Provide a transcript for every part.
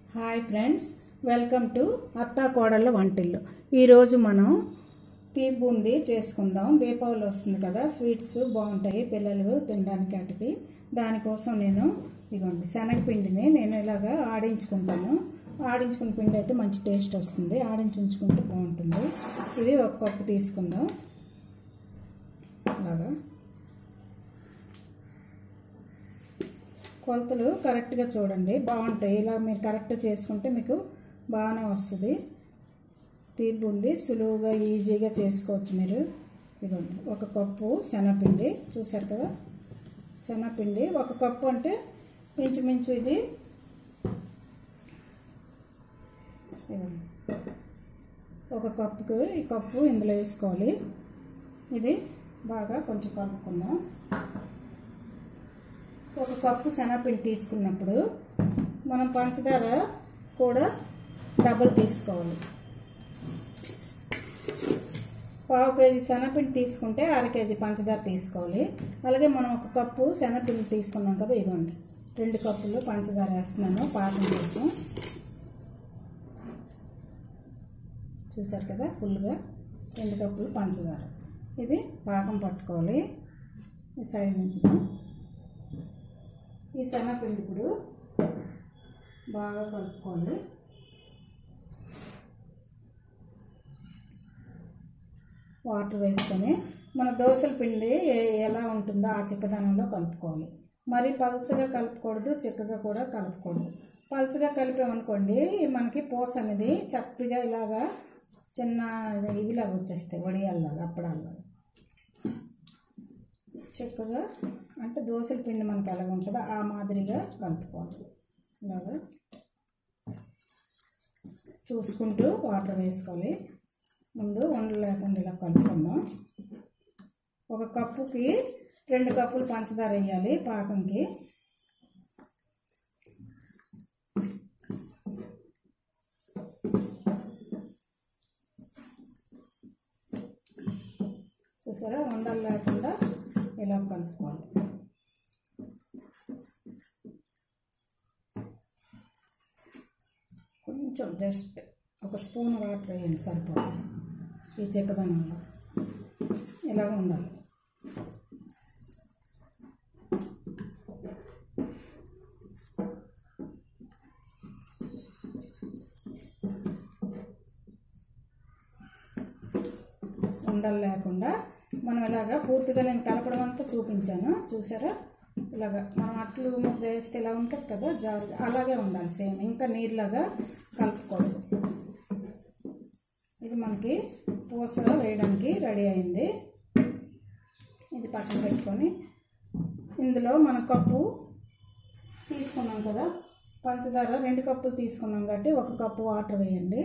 Hi friends welcome to అత్తా కోడళ్ళ వంటిల్లు ఈరోజు మనం టీ బూందీ చేసుకుందాం దీపావళి వస్తుంది కదా స్వీట్స్ బాగుంటాయి పిల్లలు తినడానికి అటుకి దానికోసం నేను ఇవ్వండి శనగపిండిని నేను ఇలాగా ఆడించుకుంటాను ఆడించుకున్న పిండి అయితే మంచి టేస్ట్ వస్తుంది ఆడించి ఉంచుకుంటే బాగుంటుంది ఇది ఒక కప్పు తీసుకుందాం అలాగా కొలతలు కరెక్ట్గా చూడండి బాగుంటాయి ఇలా మీరు కరెక్ట్ చేసుకుంటే మీకు బాగానే వస్తుంది తీర్పు ఉంది సులువుగా ఈజీగా చేసుకోవచ్చు మీరు ఇదిగోండి ఒక కప్పు శనగపిండి చూసారు కదా శనగపిండి ఒక కప్పు అంటే ఇంచుమించు ఇది ఇదిగోండి ఒక కప్పుకి ఈ కప్పు ఇందులో వేసుకోవాలి ఇది బాగా కొంచెం కలుపుకుందాం ఒక కప్పు శనగపిండి తీసుకున్నప్పుడు మనం పంచదార కూడా డబల్ తీసుకోవాలి పావు కేజీ శనగపిండి తీసుకుంటే అర కేజీ పంచదార తీసుకోవాలి అలాగే మనం ఒక కప్పు శనగపిండి తీసుకున్నాం కదా ఇదిగోండి రెండు కప్పులు పంచదార వేస్తున్నాను పాకం కోసం చూసారు కదా ఫుల్గా రెండు కప్పులు పంచదార ఇది పాకం పట్టుకోవాలి ఈ సైడ్ నుంచి ఈ శనగపిండి ఇప్పుడు బాగా కలుపుకోండి వాటర్ వేసుకొని మన దోశల పిండి ఎలా ఉంటుందో ఆ చిక్కదనంలో కలుపుకోవాలి మరి పలుచగా కలుపుకూడదు చిక్కగా కూడా కలుపుకూడదు పలుచగా కలిపామనుకోండి మనకి పూస అనేది చప్పిగా ఇలాగా చిన్న ఇదిలాగా వచ్చేస్తాయి వడియాల్లాగా అప్పడాల్లాగా చక్కగా అంటే దోశల పిండి మనకి ఎలాగ ఉంటుందో ఆ మాదిరిగా కలుపుకోవాలి ఇలాగా చూసుకుంటూ వాటర్ వేసుకోవాలి ముందు వండలు లేకుండా ఇలా కలుపుకుందాం ఒక కప్పుకి రెండు కప్పులు పంచదార వేయాలి పాకంకి చూసారా ఉండలు లేకుండా ఇలా కలుపుకోవాలి కొంచెం జస్ట్ ఒక స్పూన్ వాటర్ వేయండి సరిపోతుంది ఈ చెక్కదనంలో ఇలా ఉండాలి ఉండలు లేకుండా మనం ఇలాగా పూర్తిగా నేను కలపడం అంతా చూపించాను చూసారా ఇలాగా మనం అట్లు ముద్ద వేస్తే ఇలా ఉంటుంది కదా జారు అలాగే ఉండాలి సేమ్ ఇంకా నీరులాగా కలుపుకోవాలి ఇది మనకి పూస వేయడానికి రెడీ అయింది ఇది పక్కన పెట్టుకొని ఇందులో మన కప్పు తీసుకున్నాం కదా పంచదార రెండు కప్పులు తీసుకున్నాం కాబట్టి ఒక కప్పు వాటర్ వేయండి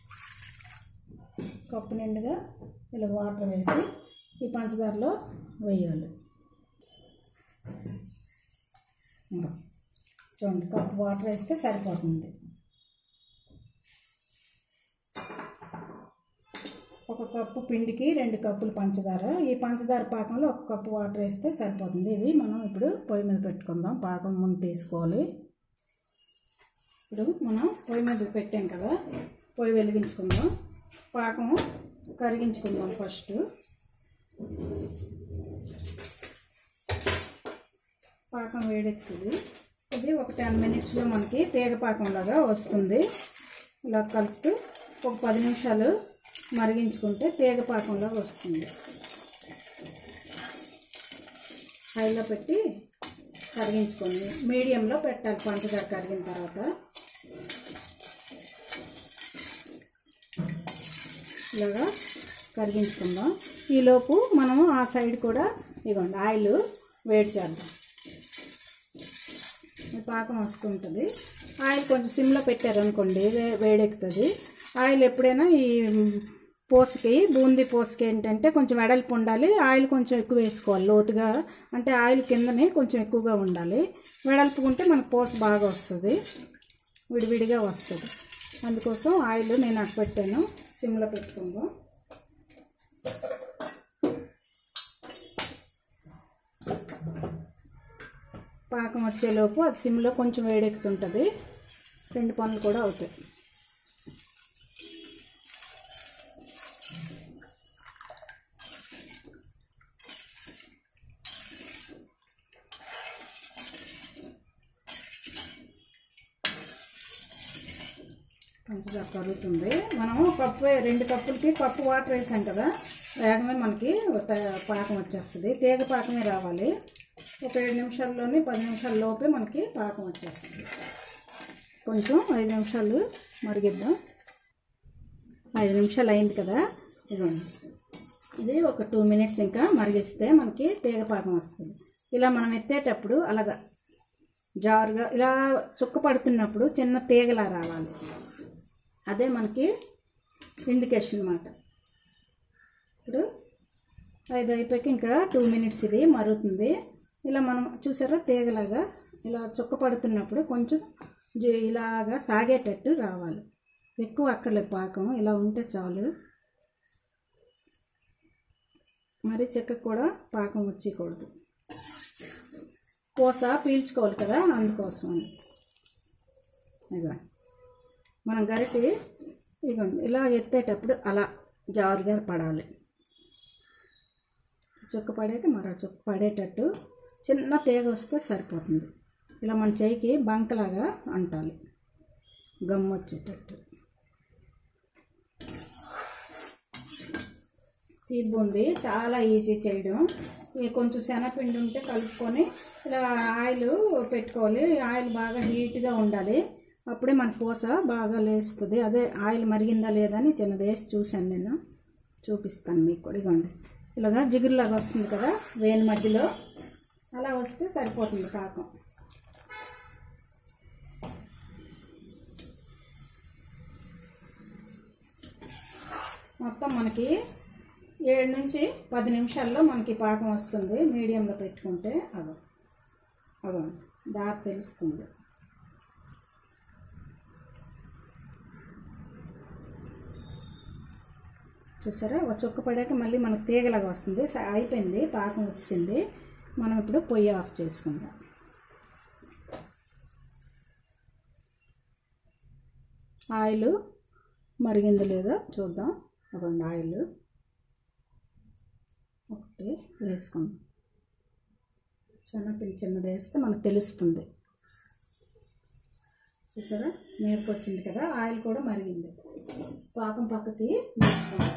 కప్పు నిండుగా ఇలా వాటర్ వేసి ఈ పంచదారలో వేయాలి ఇంకా చూడండి కప్పు వాటర్ వేస్తే సరిపోతుంది ఒక కప్పు పిండికి రెండు కప్పులు పంచదార ఈ పంచదార పాకంలో ఒక కప్పు వాటర్ వేస్తే సరిపోతుంది ఇది మనం ఇప్పుడు పొయ్యి మీద పెట్టుకుందాం పాకం ముందు తీసుకోవాలి ఇప్పుడు మనం పొయ్యి మీద పెట్టాం కదా పొయ్యి వెలిగించుకుందాం పాకం కరిగించుకుందాం ఫస్ట్ పాకం వేడెక్కుతుంది ఇది ఒక టెన్ మినిట్స్లో మనకి తీగ పాకంలాగా వస్తుంది ఇలా కలుపుతూ ఒక పది నిమిషాలు మరిగించుకుంటే తీగ పాకంలాగా వస్తుంది హైలో పెట్టి కరిగించుకొని మీడియంలో పెట్టాలి పంచదార కరిగిన తర్వాత ఇలాగా కరిగించుకుందాం ఈలోపు మనము ఆ సైడ్ కూడా ఇవ్వండి ఆయిల్ వేడి చేద్దాం పాకం వస్తుంటుంది ఆయిల్ కొంచెం సిమ్లో పెట్టారనుకోండి వేడెక్కుతుంది ఆయిల్ ఎప్పుడైనా ఈ పోసుకి బూందీ పోసుకి ఏంటంటే కొంచెం వెడల్పు ఉండాలి ఆయిల్ కొంచెం ఎక్కువ వేసుకోవాలి లోతుగా అంటే ఆయిల్ కిందనే కొంచెం ఎక్కువగా ఉండాలి వెడల్పుకుంటే మనకు పోసు బాగా వస్తుంది విడివిడిగా వస్తుంది అందుకోసం ఆయిల్ నేను అటు పెట్టాను సిమ్లో పెట్టుకుందాం పాకం వచ్చేలోపు అది సిమ్లో కొంచెం వేడెక్కుతుంటుంది రెండు పనులు కూడా అవుతాయి పంచదార కరుగుతుంది మనం కప్పు రెండు కప్పులకి కప్పు వాటర్ వేసాం కదా వేగమే మనకి ఒక పాకం వచ్చేస్తుంది తీగ పాకమే రావాలి ఒక ఏడు నిమిషాల్లోనే పది నిమిషాల లోపే మనకి పాకం వచ్చేస్తుంది కొంచెం ఐదు నిమిషాలు మరిగిద్దాం ఐదు నిమిషాలు అయింది కదా ఇదిగోండి ఇది ఒక టూ మినిట్స్ ఇంకా మరిగిస్తే మనకి తీగ పాకం వస్తుంది ఇలా మనం ఎత్తేటప్పుడు అలాగా జారుగా ఇలా చుక్క పడుతున్నప్పుడు చిన్న తీగలా రావాలి అదే మనకి ఇండికేషన్ అన్నమాట ఇప్పుడు ఐదు అయిపోయాక ఇంకా టూ మినిట్స్ ఇది మరుగుతుంది ఇలా మనం చూసారా తీగలాగా ఇలా చుక్క పడుతున్నప్పుడు కొంచెం జి- ఇలాగా సాగేటట్టు రావాలి ఎక్కువ అక్కర్లేదు పాకం ఇలా ఉంటే చాలు మరి చెక్కకు కూడా పాకం వచ్చేయకూడదు పూస పీల్చుకోవాలి కదా అందుకోసం అని ఇదిగోండి మనం గరిటి ఇదిగోండి ఇలా ఎత్తేటప్పుడు అలా జారుగా పడాలి చుక్క పడాక మరో చుక్క పడేటట్టు చిన్న తీగ వస్తే సరిపోతుంది ఇలా మన చేయికి బంకలాగా అంటాలి గమ్ము వచ్చేటట్టు తీపి బూంది చాలా ఈజీ చేయడం ఇక కొంచెం శనగపిండి ఉంటే కలుపుకొని ఇలా ఆయిల్ పెట్టుకోవాలి ఆయిల్ బాగా హీట్గా ఉండాలి అప్పుడే మన పూస బాగా లేస్తుంది అదే ఆయిల్ మరిగిందా లేదా అని చిన్నది వేసి చూశాను నేను చూపిస్తాను మీకు కూడా ఇదిగోండి ఇలాగా జిగురులాగా వస్తుంది కదా వేని మధ్యలో అలా వస్తే సరిపోతుంది పాకం మొత్తం మనకి ఏడు నుంచి పది నిమిషాల్లో మనకి పాకం వస్తుంది మీడియంలో పెట్టుకుంటే అగో అగో దారి తెలుస్తుంది చూసారా ఒక చుక్క పడాక మళ్ళీ మనకు తీగలాగా వస్తుంది స- అయిపోయింది పాకం వచ్చింది మనం ఇప్పుడు పొయ్యి ఆఫ్ చేసుకుందాం ఆయిల్ మరిగింది లేదో చూద్దాం అవ్వండి ఆయిల్ ఒకటి వేసుకుందాం శనగపిండి చిన్నది వేస్తే మనకు తెలుస్తుంది చూసారా మీదకి వచ్చింది కదా ఆయిల్ కూడా మరిగింది పాకం పక్కకి మార్చుకుందాం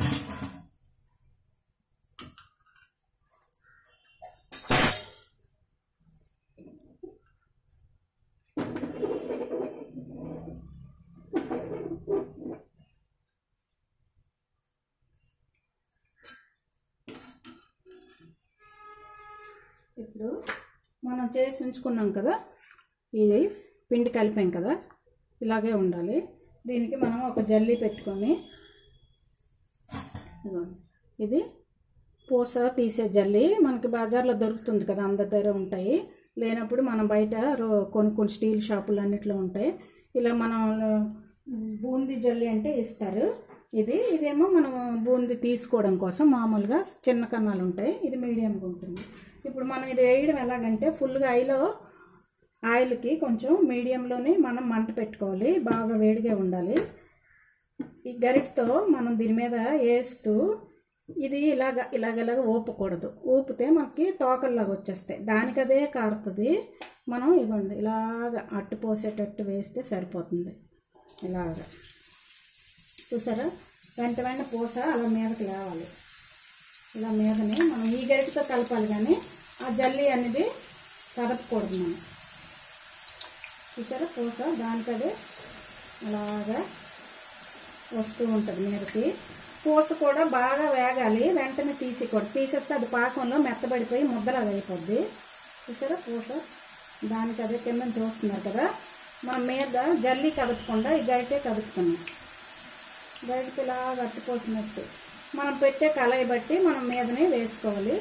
ఇప్పుడు మనం చేసి ఉంచుకున్నాం కదా ఇది పిండి కలిపాం కదా ఇలాగే ఉండాలి దీనికి మనం ఒక జల్లీ పెట్టుకొని ఇదిగోండి. ఇది పూస తీసే జల్లి మనకి బజార్లో దొరుకుతుంది కదా అందరి దగ్గర ఉంటాయి లేనప్పుడు మనం బయట రో- కొనుక్కొని స్టీల్ షాపులు అన్నిట్లో ఉంటాయి ఇలా మనం బూందీ జల్లి అంటే ఇస్తారు ఇది ఇదేమో మనం బూందీ తీసుకోవడం కోసం మామూలుగా చిన్న కన్నాలు ఉంటాయి ఇది మీడియంగా ఉంటుంది ఇప్పుడు మనం ఇది వేయడం ఎలాగంటే ఫుల్గా ఐలో ఆయిల్కి కొంచెం మీడియంలోనే మనం మంట పెట్టుకోవాలి బాగా వేడిగా ఉండాలి ఈ గరిటతో మనం దీని మీద వేస్తూ ఇది ఇలాగ ఇలాగ ఇలాగ ఊపకూడదు ఊపితే మనకి తోకల్లాగా వచ్చేస్తాయి దానికి అదే కారుతుంది మనం ఇవ్వండి ఇలాగ అట్టు పోసేటట్టు వేస్తే సరిపోతుంది ఇలాగ చూసారా వెంట వెంట పూస అలా మీదకి లేవాలి ఇలా మీదనే మనం ఈ గరిటతో కలపాలి కానీ ఆ జల్లి అనేది కదపకూడదు మనం చూసారా పూస దానికదే అలాగా వస్తూ ఉంటుంది మీదకి పూస కూడా బాగా వేగాలి వెంటనే తీసేయకూడదు తీసేస్తే అది పాకంలో మెత్తబడిపోయి ముద్దలాగా అయిపోద్ది చూసారా పూస దానికి అదే కింద చూస్తున్నారు కదా మనం మీద జల్లి కదుపకుండా ఈ గరిటే కదుపుతున్నాం గరిటకి ఇలా గట్టిపోసినట్టు మనం పెట్టే కళాయి బట్టి మనం మీదనే వేసుకోవాలి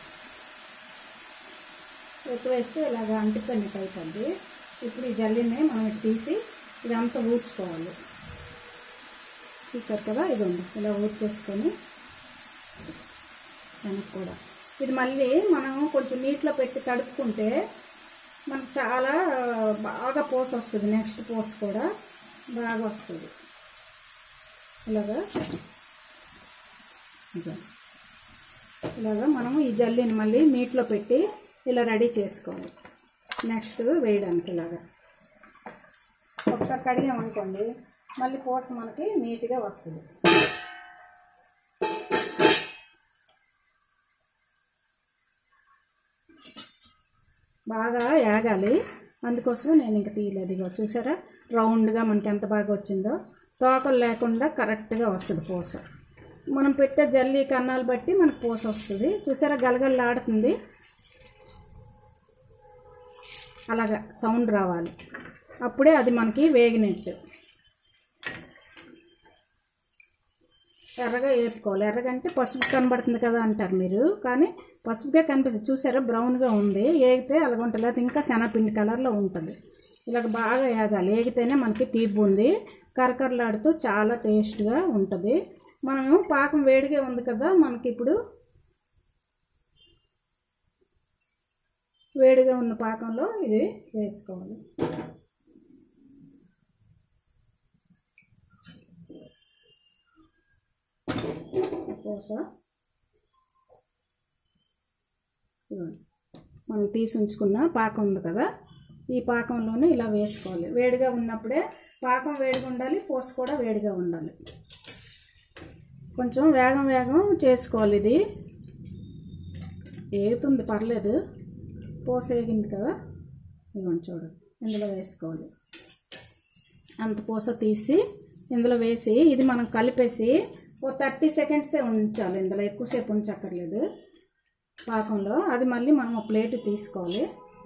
ఎక్కువ వేస్తే ఇలాగ అంటిపోయినట్టు అయిపోద్ది ఇప్పుడు ఈ జల్లిని మనం ఇటు తీసి ఇదంతా ఊడ్చుకోవాలి చూసారు కదా ఇదిగోండి ఇలా ఊడ్చేసుకొని వెనక్కి కూడా ఇది మళ్ళీ మనం కొంచెం నీటిలో పెట్టి తడుపుకుంటే మనకు చాలా బాగా పోస్ వస్తుంది నెక్స్ట్ పోస్ కూడా బాగా వస్తుంది ఇలాగా ఇదిగో. ఇలాగా మనం ఈ జల్లీని మళ్ళీ మీట్లో పెట్టి ఇలా రెడీ చేసుకోవాలి నెక్స్ట్ వేయడానికి ఇలాగా ఒకసారి కడిగామనుకోండి మళ్ళీ పోస మనకి నీట్గా వస్తుంది బాగా యాగాలి అందుకోసం నేను ఇంక తీయలేదు ఇగో చూసారా రౌండ్గా మనకి ఎంత బాగా వచ్చిందో తోకలు లేకుండా కరెక్ట్గా వస్తుంది పూస మనం పెట్టే జల్లి కన్నాలు బట్టి మనకు పూస వస్తుంది చూసారా గలగలలాడుతుంది అలాగా సౌండ్ రావాలి అప్పుడే అది మనకి వేగినట్టు ఎర్రగా వేపుకోవాలి ఎర్రగంటే పసుపు కనబడుతుంది కదా అంటారు మీరు కానీ పసుపుగా కనిపిస్తుంది చూసారా బ్రౌన్గా ఉంది ఏగితే అలాగ ఉంటుంది లేకపోతే ఇంకా శనగపిండి కలర్లో ఉంటుంది ఇలాగ బాగా వేగాలి ఏగితేనే మనకి తీపి ఉంది కరకరలాడుతూ చాలా టేస్ట్గా ఉంటుంది మనము పాకం వేడిగా ఉంది కదా మనకి ఇప్పుడు వేడిగా ఉన్న పాకంలో ఇది వేసుకోవాలి పూస ఇదిగోండి. మనం తీసి ఉంచుకున్న పాకం ఉంది కదా ఈ పాకంలోనే ఇలా వేసుకోవాలి వేడిగా ఉన్నప్పుడే పాకం వేడిగా ఉండాలి పూస కూడా వేడిగా ఉండాలి కొంచెం వేగం వేగం చేసుకోవాలి ఇది ఏగుతుంది పర్లేదు పూస వేగింది కదా ఇదిగోండి చూడండి ఇందులో వేసుకోవాలి అంత పూస తీసి ఇందులో వేసి ఇది మనం కలిపేసి ఓ థర్టీ సెకండ్సే ఉంచాలి ఇందులో ఎక్కువసేపు ఉంచక్కర్లేదు పాకంలో అది మళ్ళీ మనం ఒక ప్లేట్ తీసుకోవాలి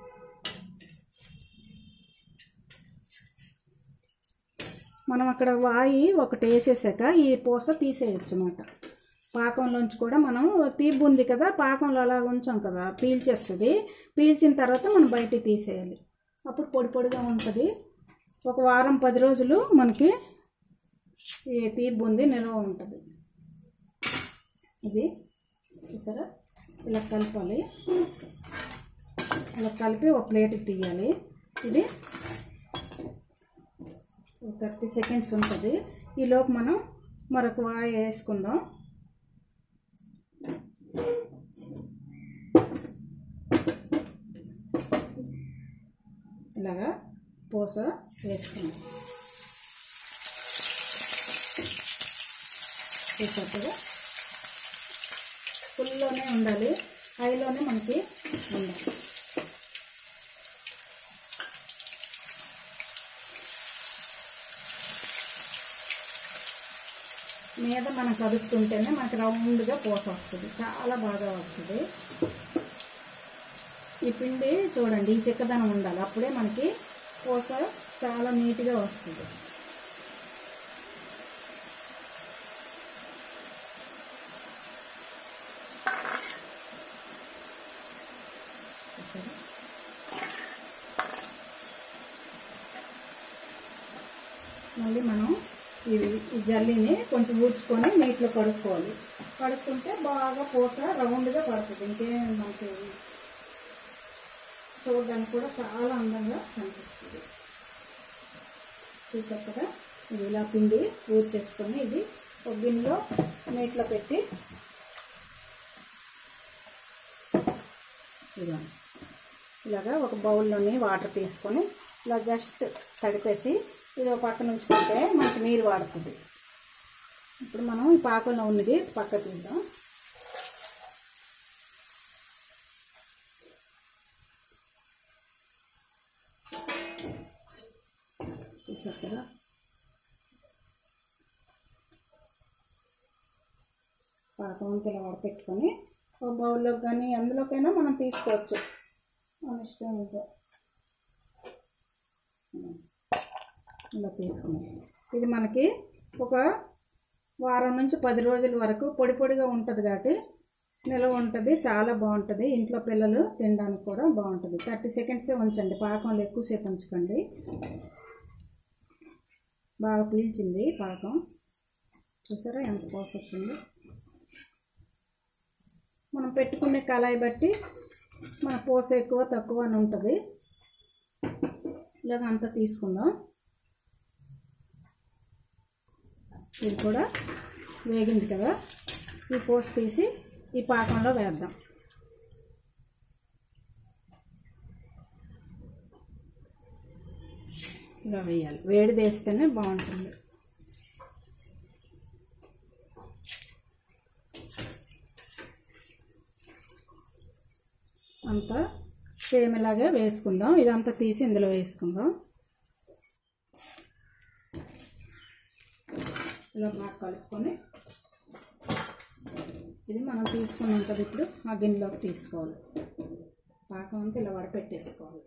మనం అక్కడ వాయి ఒకటి వేసేసాక ఈ పూస తీసేయచ్చు అన్నమాట పాకంలోంచి కూడా మనం తీపి ఉంది కదా పాకంలో అలా ఉంచాం కదా పీల్చేస్తుంది పీల్చిన తర్వాత మనం బయటికి తీసేయాలి అప్పుడు పొడి పొడిగా ఉంటుంది ఒక వారం పది రోజులు మనకి ఈ తీపి బూంది నిల్వ ఉంటుంది ఇది చూసారా ఇలా కలపాలి ఇలా కలిపి ఒక ప్లేట్కి తీయాలి ఇది థర్టీ సెకండ్స్ ఉంటుంది ఈలోపు మనం మరొక వాయి వేసుకుందాం ఇలాగా పూస వేసుకుందాం వేసేట్టుగా ఫుల్లోనే ఉండాలి హైలోనే మనకి ఉండాలి మీద మనం కదుపుతుంటేనే మనకి రౌండ్గా పూస వస్తుంది చాలా బాగా వస్తుంది ఈ పిండి చూడండి ఈ చిక్కదనం ఉండాలి అప్పుడే మనకి పూస చాలా నీట్గా వస్తుంది చూసారా మళ్ళీ మనం ఇవి ఈ జల్లీని కొంచెం ఊడ్చుకొని నీటిలో కడుక్కోవాలి కడుక్కుంటే బాగా పూస రౌండ్గా పడుతుంది ఇంకేం మనకి చూడడానికి కూడా చాలా అందంగా కనిపిస్తుంది చూసారు కదా ఇది ఇలా పిండి ఊడ్చేసుకొని ఇది ఒక గిన్నెలో నీటిలో పెట్టి ఇదిగోండి ఇలాగా ఒక బౌల్లోని వాటర్ తీసుకొని ఇలా జస్ట్ తడిపేసి ఇది ఒక పక్కన ఉంచుకుంటే మనకి నీరు వాడుతుంది ఇప్పుడు మనం ఈ పాకంలో ఉన్నది పక్క తీద్దాం చూసారు కదా పాకం ఇలా వడపెట్టుకొని ఒక బౌల్లోకి కానీ అందులోకైనా మనం తీసుకోవచ్చు మన ఇష్టం ఇంకా ఇలా తీసుకున్నాం ఇది మనకి ఒక వారం నుంచి పది రోజుల వరకు పొడి పొడిగా ఉంటుంది కాబట్టి నిల్వ ఉంటుంది చాలా బాగుంటుంది ఇంట్లో పిల్లలు తినడానికి కూడా బాగుంటుంది థర్టీ సెకండ్సే ఉంచండి పాకంలో ఎక్కువసేపు ఉంచకండి బాగా పీల్చింది పాకం చూసారా ఎంత కోస వచ్చింది మనం పెట్టుకునే కళాయి బట్టి మన పూస ఎక్కువ తక్కువ అని ఉంటుంది ఇలాగ అంతా తీసుకుందాం ఇది కూడా వేగింది కదా ఈ పోసి తీసి ఈ పాకంలో వేద్దాం ఇలా వేయాలి వేడి వేస్తేనే బాగుంటుంది అంతా సేమ్ ఇలాగే వేసుకుందాం ఇదంతా తీసి ఇందులో వేసుకుందాం ఇలా బాగా కలుపుకొని ఇది మనం తీసుకున్నాం కదా ఇప్పుడు ఆ గిన్నెలోకి తీసుకోవాలి పాకం అంతా ఇలా వడపెట్టేసుకోవాలి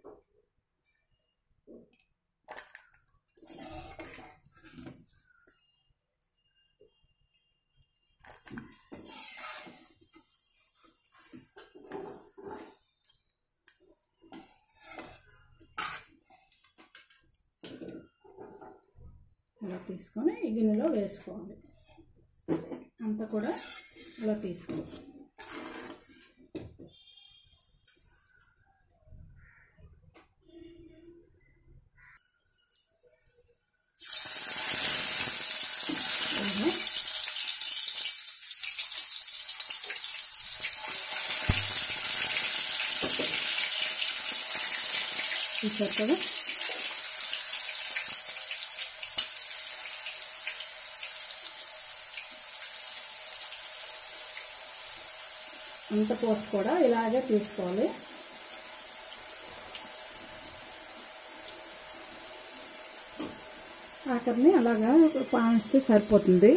ఇలా తీసుకొని ఈ గిన్నెలో వేసుకోవాలి అంతా కూడా ఇలా తీసుకోవాలి ఇలా చూసారు కదా అంత పోసి కూడా ఇలాగే తీసుకోవాలి ఆఖరిని అలాగా పామిస్తే సరిపోతుంది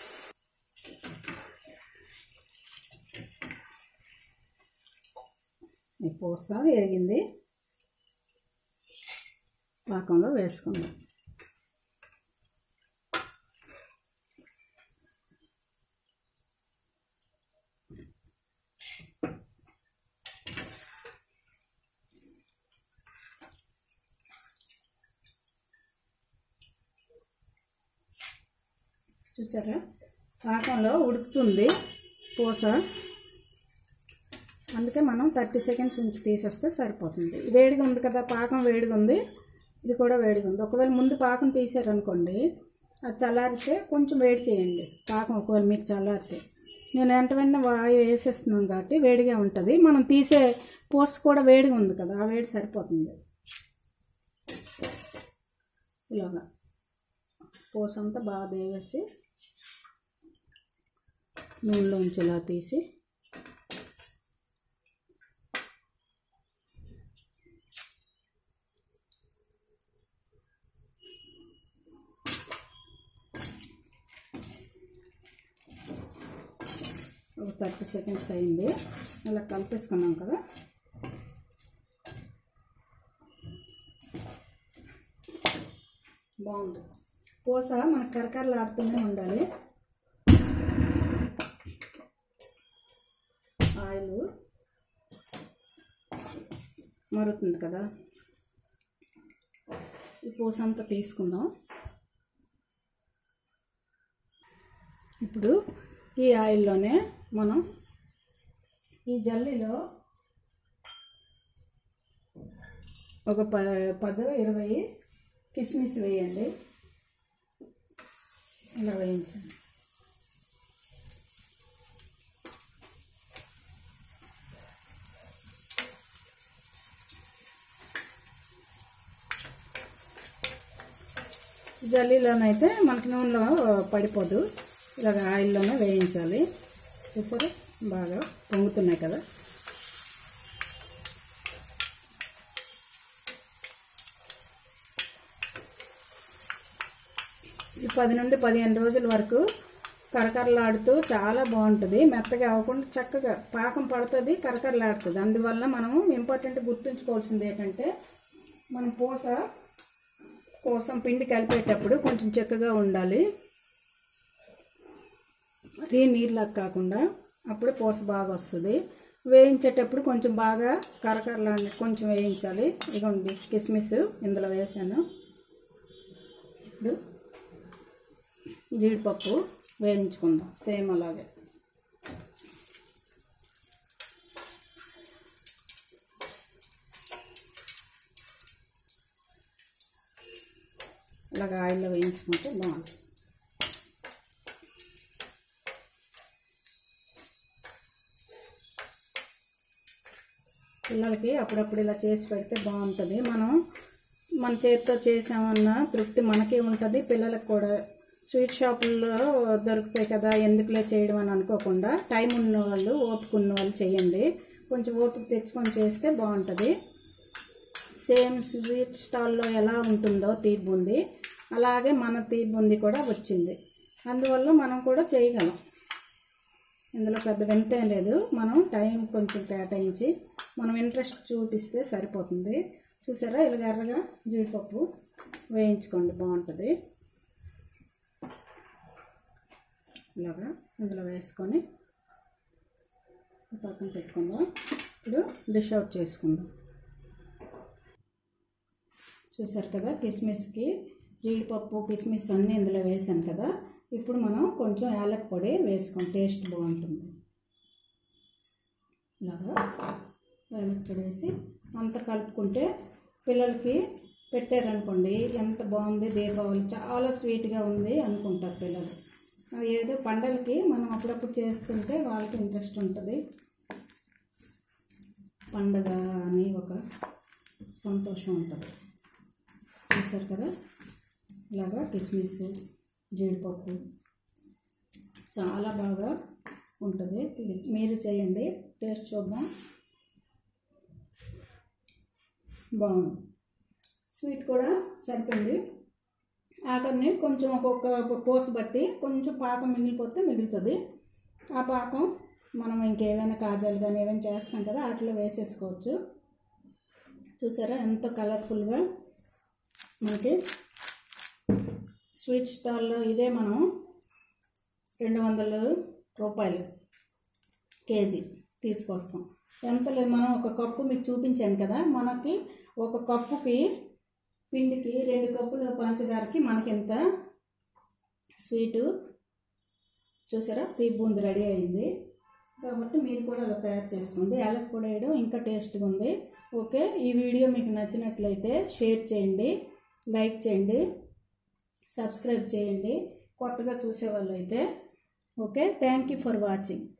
ఈ పూస వేగింది పాకంలో వేసుకుందాం చూసారా పాకంలో ఉడుకుతుంది పూస అందుకే మనం థర్టీ సెకండ్స్ నుంచి తీసేస్తే సరిపోతుంది వేడిగా ఉంది కదా పాకం వేడిగా ఉంది ఇది కూడా వేడిగా ఉంది ఒకవేళ ముందు పాకం తీసారనుకోండి అది చల్లారితే కొంచెం వేడి చేయండి పాకం ఒకవేళ మీకు చల్లారితే నేను వెంట వెంటనే వాయు వేసేస్తున్నాం కాబట్టి వేడిగా ఉంటుంది మనం తీసే పూస కూడా వేడిగా ఉంది కదా ఆ వేడి సరిపోతుంది ఇలాగా పూస అంతా బాగా దేవేసి నూనెలోంచి ఇలా తీసి ఒక థర్టీ సెకండ్స్ అయింది అలా కలిపేసుకున్నాం కదా బాగుంది పూస మనకు కరకరలాడుతూనే ఉండాలి ఆయిల్ మరుగుతుంది కదా ఈ పూస అంతా తీసుకుందాం ఇప్పుడు ఈ ఆయిల్లోనే మనం ఈ జల్లీలో ఒక ప పది ఇరవై కిస్మిస్ వేయండి ఇలా వేయించండి జల్లీలోనైతే మనకి నూనెలో పడిపోదు ఇలాగ ఆయిల్లోనే వేయించాలి చూసారా బాగా పొంగుతున్నాయి కదా ఈ పది నుండి పదిహేను రోజుల వరకు కరకరలాడుతూ చాలా బాగుంటుంది మెత్తగా అవ్వకుండా చక్కగా పాకం పడుతుంది కరకరలాడుతుంది అందువల్ల మనము ఇంపార్టెంట్ గుర్తుంచుకోవాల్సింది ఏంటంటే మనం పూస కోసం పిండి కలిపేటప్పుడు కొంచెం చక్కగా ఉండాలి మరీ నీళ్ళకి కాకుండా అప్పుడు పూస బాగా వస్తుంది వేయించేటప్పుడు కొంచెం బాగా కరకరలాడి కొంచెం వేయించాలి ఇదిగోండి కిస్మిస్ ఇందులో వేసాను ఇప్పుడు జీడిపప్పు వేయించుకుందాం సేమ్ అలాగే ఇలాగ ఆయిల్లో వేయించుకుంటే బాగుంటుంది పిల్లలకి అప్పుడప్పుడు ఇలా చేసి పెడితే బాగుంటుంది మనం మన చేతితో చేసామన్న తృప్తి మనకి ఉంటుంది పిల్లలకు కూడా స్వీట్ షాపుల్లో దొరుకుతాయి కదా ఎందుకులే చేయడం అని అనుకోకుండా టైం ఉన్న వాళ్ళు ఓపిక ఉన్న వాళ్ళు చేయండి కొంచెం ఓపిక తెచ్చుకొని చేస్తే బాగుంటుంది సేమ్ స్వీట్ స్టాల్లో ఎలా ఉంటుందో తీపి బూంది అలాగే మన తీపి బూంది కూడా వచ్చింది అందువల్ల మనం కూడా చేయగలం ఇందులో పెద్ద వింత ఏం లేదు మనం టైం కొంచెం కేటాయించి మనం ఇంట్రెస్ట్ చూపిస్తే సరిపోతుంది చూసారా ఇలాగ ఎర్రగా జీడిపప్పు వేయించుకోండి బాగుంటుంది ఇలాగా ఇందులో వేసుకొని పక్కన పెట్టుకుందాం ఇప్పుడు డిష్ అవుట్ చేసుకుందాం చూసారు కదా కిస్మిస్కి జీడిపప్పు కిస్మిస్ అన్నీ ఇందులో వేసాను కదా ఇప్పుడు మనం కొంచెం యాలక్ పొడి వేసుకోం టేస్ట్ బాగుంటుంది ఇలాగా యాలక్ పొడి వేసి అంత కలుపుకుంటే పిల్లలకి పెట్టారనుకోండి ఎంత బాగుంది దీపావళి చాలా స్వీట్గా ఉంది అనుకుంటారు పిల్లలు అది ఏదో పండగలకి మనం అప్పుడప్పుడు చేస్తుంటే వాళ్ళకి ఇంట్రెస్ట్ ఉంటుంది పండగ అని ఒక సంతోషం ఉంటుంది చూసారు కదా ఇలాగా కిస్మిస్ జీడిపప్పు చాలా బాగా ఉంటుంది మీరు చేయండి టేస్ట్ చూద్దాం బాగుంది స్వీట్ కూడా సరిపోయింది ఆఖరిని కొంచెం ఒక్కొక్క పోసు బట్టి కొంచెం పాకం మిగిలిపోతే మిగులుతుంది ఆ పాకం మనం ఇంకేమైనా కాజాలు కానీ ఏమైనా చేస్తాం కదా వాటిలో వేసేసుకోవచ్చు చూసారా ఎంత కలర్ఫుల్గా మనకి స్వీట్ స్టాల్లో ఇదే మనం రెండు వందల రూపాయలు కేజీ తీసుకొస్తాం ఎంత లేదు మనం ఒక కప్పు మీకు చూపించాను కదా మనకి ఒక కప్పుకి పిండికి రెండు కప్పుల పంచదారకి మనకి ఎంత స్వీటు చూసారా తీ బూంది రెడీ అయింది కాబట్టి మీరు కూడా అలా తయారు చేసుకోండి యాలక్ పొడి వేయడం ఇంకా టేస్ట్గా ఉంది ఓకే ఈ వీడియో మీకు నచ్చినట్లయితే షేర్ చేయండి లైక్ చేయండి సబ్స్క్రైబ్ చేయండి కొత్తగా చూసేవాళ్ళు అయితే okay thank you for watching